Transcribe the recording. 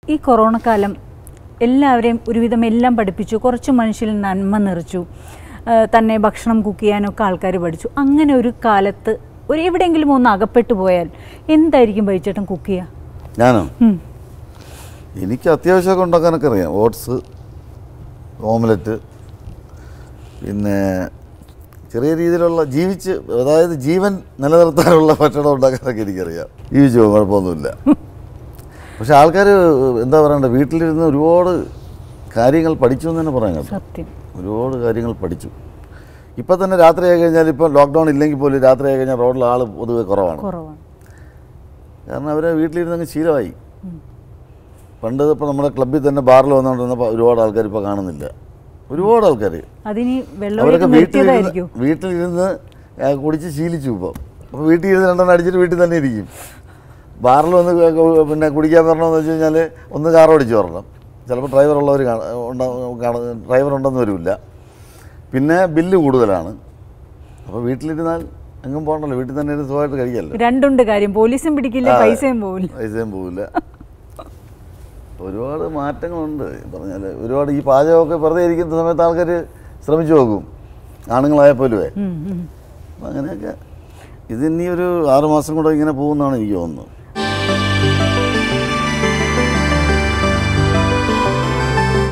ഈ കൊറോണ കാലം എല്ലാവരെയും ഒരുവിധം എല്ലാം പഠിപ്പിച്ചു കുറച്ച് മനുഷ്യരിൽ നന്മ നിറച്ചു ആ, തന്നെ ഭക്ഷണം കുക്ക് ചെയ്യാനൊക്കെ ആൾക്കാർ പഠിച്ചു അങ്ങനെ ഒരു കാലത്ത് ഒരു എവിടെയെങ്കിലും ഒന്ന് അകപ്പെട്ടു പോയാൽ എന്തായിരിക്കും ബൈച്ചേട്ടൻ കുക്ക് ചെയ്യുക ഞാനോ ഉം. എനിക്ക് അത്യാവശ്യമൊക്കെ ഉണ്ടാക്കാനൊക്കെ അറിയാം ഓട്സ് ഓംലെറ്റ് പിന്നെ ചെറിയ രീതിയിലുള്ള ജീവിച്ച് അതായത് ജീവൻ നിലനിർത്താനുള്ള ഭക്ഷണം ഉണ്ടാക്കാനൊക്കെ എനിക്കറിയാം ജീവിച്ചു പോകും കുഴപ്പമൊന്നുമില്ല പക്ഷെ ആൾക്കാർ എന്താ പറയണ്ടേ വീട്ടിലിരുന്ന് ഒരുപാട് കാര്യങ്ങൾ പഠിച്ചു എന്ന് തന്നെ പറയാൻ കേട്ടോ സത്യം ഒരുപാട് കാര്യങ്ങൾ പഠിച്ചു ഇപ്പം തന്നെ രാത്രിയായി കഴിഞ്ഞാൽ ഇപ്പം ലോക്ക്ഡൗൺ ഇല്ലെങ്കിൽ പോലും രാത്രിയായി കഴിഞ്ഞാൽ റോഡിൽ ആൾ പൊതുവെ കുറവാണ് കുറവാണ് കാരണം അവരെ വീട്ടിലിരുന്നങ്ങ് ശീലമായി പണ്ട് ഇപ്പോൾ നമ്മുടെ ക്ലബ്ബിൽ തന്നെ ബാറിൽ വന്നുകൊണ്ടിരുന്നപ്പോൾ ഒരുപാട് ആൾക്കാർ ഇപ്പോൾ കാണുന്നില്ല ഒരുപാട് ആൾക്കാർ അതിനി അവരൊക്കെ വെള്ളം വീട്ടിലിരുന്ന് നിർത്തിയതായിരിക്കും വീട്ടിലിരുന്ന് ആ, കുടിച്ച് ശീലിച്ചു ഇപ്പം അപ്പോൾ വീട്ടിൽ ഇരുന്ന് രണ്ടെണ്ണം അടിച്ചിട്ട് വീട്ടിൽ തന്നെ ഇരിക്കും ബാറിൽ വന്ന് ക- ക- പിന്നെ കുടിക്കാൻ വരണമെന്ന് വെച്ച് കഴിഞ്ഞാൽ ഒന്ന് കാർ ഓടിച്ച് വരണം ചിലപ്പോൾ ഡ്രൈവർ ഉള്ളവർ ഡ്രൈവർ ഉണ്ടെന്ന് വരില്ല പിന്നെ ബില്ല് കൂടുതലാണ് അപ്പോൾ വീട്ടിലിരുന്നാൽ എങ്ങും പോകണ്ടല്ലോ വീട്ടിൽ തന്നെ ഇരുന്ന് സുഖമായിട്ട് കഴിക്കാമല്ലോ രണ്ടുണ്ട് കാര്യം പോലീസും പിടിക്കില്ല ആ. പൈസയും പോവില്ല പൈസയും പോവില്ല ഒരുപാട് മാറ്റങ്ങളുണ്ട് പറഞ്ഞാൽ ഒരുപാട് ഈ പാചകമൊക്കെ വെറുതെ ഇരിക്കുന്ന സമയത്ത് ആൾക്കാർ ശ്രമിച്ചു നോക്കും ആണുങ്ങളായപ്പോലുമേ ഉം, ഉം. അപ്പം അങ്ങനെയൊക്കെ ഇത് ഇനി ഒരു ആറ് മാസം കൂടെ ഇങ്ങനെ പോകുമെന്നാണ് എനിക്ക് തോന്നുന്നത്